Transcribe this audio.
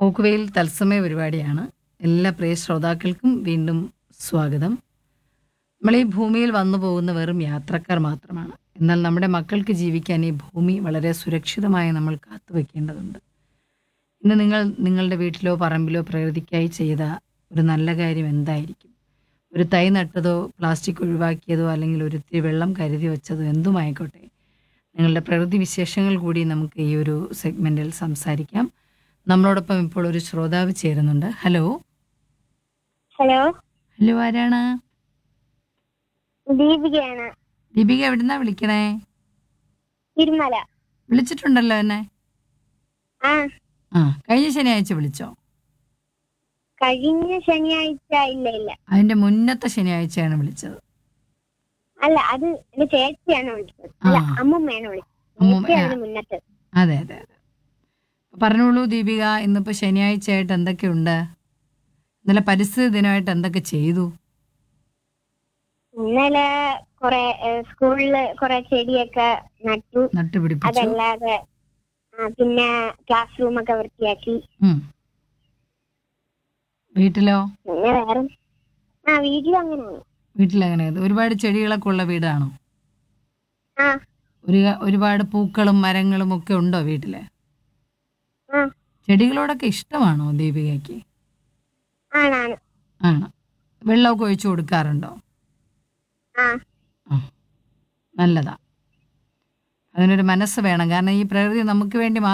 പോക്കുവെയിൽ തത്സമയ പരിപാടിയാണ് എല്ലാ പ്രിയ ശ്രോതാക്കൾക്കും വീണ്ടും സ്വാഗതം നമ്മൾ ഈ ഭൂമിയിൽ വന്നു പോകുന്ന വെറും യാത്രക്കാർ മാത്രമാണ് എന്നാൽ നമ്മുടെ മക്കൾക്ക് ജീവിക്കാൻ ഈ ഭൂമി വളരെ സുരക്ഷിതമായി നമ്മൾ കാത്തുവെക്കേണ്ടതുണ്ട് ഇന്ന് നിങ്ങൾ നിങ്ങളുടെ വീട്ടിലോ പറമ്പിലോ പ്രകൃതിക്കായി ചെയ്ത ഒരു നല്ല കാര്യം എന്തായിരിക്കും ഒരു തൈ നട്ടതോ പ്ലാസ്റ്റിക് ഒഴിവാക്കിയതോ അല്ലെങ്കിൽ ഒരു ഇത്തിരി വെള്ളം കരുതി വെച്ചതോ എന്തുമായിക്കോട്ടെ നിങ്ങളുടെ പ്രകൃതി വിശേഷങ്ങൾ കൂടി നമുക്ക് ഈ ഒരു സെഗ്മെന്റിൽ സംസാരിക്കാം നമ്മളോടൊപ്പം ഇപ്പോൾ ഒരു ശ്രോതാവ് ചേരുന്നുണ്ട് ഹലോ ഹലോ ഹലോ ആരാണ് ദീപികയാണ് ദീപിക എവിടുന്നാ വിളിക്കണേ തിരുമല വിളിച്ചിട്ടുണ്ടല്ലോ എന്നെ ആ ആ കഴിഞ്ഞ ശനിയാഴ്ച വിളിച്ചോ കഴിഞ്ഞ ശനിയാഴ്ച ഇല്ല ഇല്ല അതിന്റെ മുന്നത്തെ ശനിയാഴ്ചയാണ് വിളിച്ചത് അല്ല അത് എന്റെ ചേച്ചിയാണ് വിളിച്ചത് അല്ല ആ. അമ്മമ്മയാണ് വിളിച്ചത് അമ്മൂമ്മ- ചേച്ചി അതിന് മുന്നത്തെ അതെ അതെ അതെ പറഞ്ഞോളൂ ദീപിക ഇന്നിപ്പോ ശനിയാഴ്ച ആയിട്ട് എന്തൊക്കെയുണ്ട് ഇന്നലെ പരിസ്ഥിതി ദിനമായിട്ട് എന്തൊക്കെ ചെയ്തു ഇന്നലെ കൊറേ സ്കൂളില് കൊറേ ചെടിയൊക്കെ നട്ടു നട്ടുപിടിപ്പിച്ചു അതല്ലാതെ ആ, പിന്നെ ക്ലാസ് റൂമൊക്കെ വൃത്തിയാക്കി ഉം. വീട്ടിലോ പിന്നെ വേറെ ആ വീട്ടിലും അങ്ങനെയാണ് വീട്ടിലെങ്ങനെ ഒരുപാട് ചെടികളൊക്കെ ഉള്ള വീടാണോ ആ ഒരു ഒരുപാട് പൂക്കളും മരങ്ങളും ഒക്കെ ഉണ്ടോ വീട്ടില് ആ ചെടികളോടൊക്കെ ഇഷ്ടമാണോ ദീപികയ്ക്ക് ആണാണ് ആണ് വെള്ളമൊക്കെ ഒഴിച്ചു കൊടുക്കാറുണ്ടോ ആ ആ നല്ലതാ അതിനൊരു മനസ്സ് വേണം കാരണം ഈ പ്രകൃതി നമുക്ക് വേണ്ടി